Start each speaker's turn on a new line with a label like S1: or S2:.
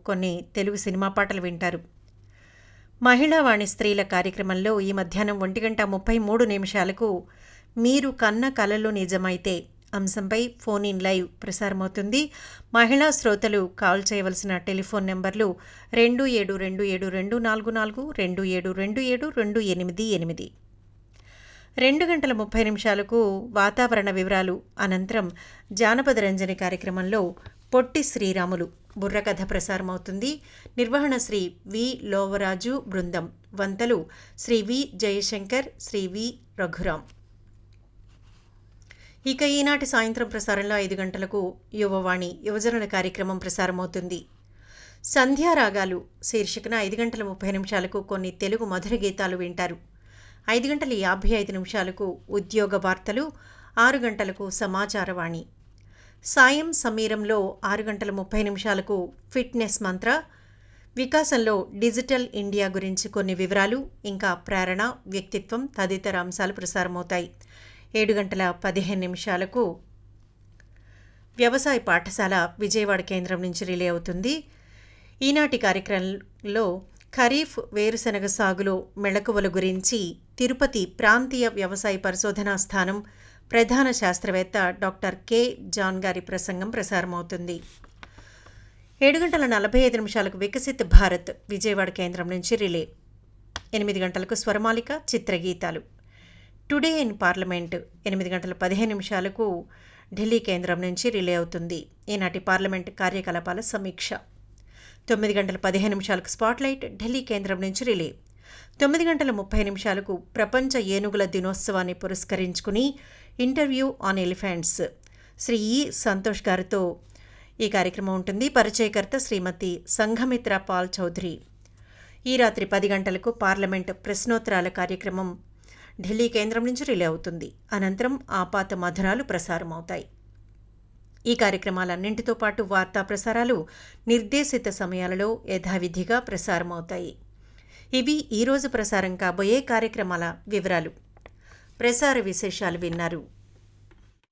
S1: కొన్ని తెలుగు సినిమా పాటలు వింటారు మహిళావాణి స్త్రీల కార్యక్రమంలో ఈ మధ్యాహ్నం ఒంటి గంట ముప్పై మూడు నిమిషాలకు మీరు కన్న కలలు నిజమైతే అంశంపై ఫోన్ ఇన్ లైవ్ ప్రసారమవుతుంది మహిళా శ్రోతలు కాల్ చేయవలసిన టెలిఫోన్ నెంబర్లు రెండు ఏడు రెండు ఏడు రెండు నాలుగు నాలుగు రెండు ఏడు రెండు ఏడు రెండు ఎనిమిది ఎనిమిది రెండు గంటల ముప్పై నిమిషాలకు వాతావరణ వివరాలు అనంతరం జానపద రంజని కార్యక్రమంలో పొట్టి శ్రీరాములు బుర్రకథ ప్రసారమవుతుంది నిర్వహణ శ్రీ వి లోవరాజు బృందం వంతలు శ్రీ వి జయశంకర్ శ్రీ వి రఘురాం ఇక ఈనాటి సాయంత్రం ప్రసారంలో ఐదు గంటలకు యువవాణి యువజనుల కార్యక్రమం ప్రసారమవుతుంది సంధ్యారాగాలు శీర్షికన ఐదు గంటల ముప్పై నిమిషాలకు కొన్ని తెలుగు మధుర గీతాలు వింటారు ఐదు గంటల యాభై ఐదు నిమిషాలకు ఉద్యోగ వార్తలు ఆరు గంటలకు సమాచారవాణి సాయం సమీరంలో ఆరు గంటల ముప్పై నిమిషాలకు ఫిట్నెస్ మంత్ర వికాసంలో డిజిటల్ ఇండియా గురించి కొన్ని వివరాలు ఇంకా ప్రేరణ వ్యక్తిత్వం తదితర అంశాలు ప్రసారమవుతాయి ఏడు గంటల పదిహేను నిమిషాలకు వ్యవసాయ పాఠశాల విజయవాడ కేంద్రం నుంచి రిలే అవుతుంది ఈనాటి కార్యక్రమంలో ఖరీఫ్ వేరుశనగ సాగులో మెళకువల గురించి తిరుపతి ప్రాంతీయ వ్యవసాయ పరిశోధనా స్థానం ప్రధాన శాస్త్రవేత్త డాక్టర్ కె జాన్ గారి ప్రసంగం ప్రసారమవుతుంది ఏడు గంటల నలభై ఐదు నిమిషాలకు వికసిత్ భారత్ విజయవాడ కేంద్రం నుంచి రిలే ఎనిమిది గంటలకు స్వరమాలిక చిత్రగీతాలు టుడే ఇన్ పార్లమెంట్ ఎనిమిది గంటల పదిహేను నిమిషాలకు ఢిల్లీ కేంద్రం నుంచి రిలే అవుతుంది ఈనాటి పార్లమెంట్ కార్యకలాపాల సమీక్ష తొమ్మిది గంటల పదిహేను నిమిషాలకు స్పాట్లైట్ ఢిల్లీ కేంద్రం నుంచి రిలే తొమ్మిది గంటల ముప్పై నిమిషాలకు ప్రపంచ ఏనుగుల దినోత్సవాన్ని పురస్కరించుకుని ఇంటర్వ్యూ ఆన్ ఎలిఫెంట్స్ శ్రీ ఈ సంతోష్ గారితో ఈ కార్యక్రమం ఉంటుంది పరిచయకర్త శ్రీమతి సంఘమిత్ర పాల్ చౌదరి ఈ రాత్రి పది గంటలకు పార్లమెంట్ ప్రశ్నోత్తరాల కార్యక్రమం ఢిల్లీ కేంద్రం నుంచి రిలే అవుతుంది అనంతరం ఆపాత మధురాలు ప్రసారమవుతాయి ఈ కార్యక్రమాలన్నింటితో పాటు వార్తా ప్రసారాలు నిర్దేశిత సమయాలలో యథావిధిగా ప్రసారమవుతాయి ఇవి ఈరోజు ప్రసారం కాబోయే కార్యక్రమాల వివరాలు ప్రసార విశేషాలు విన్నారు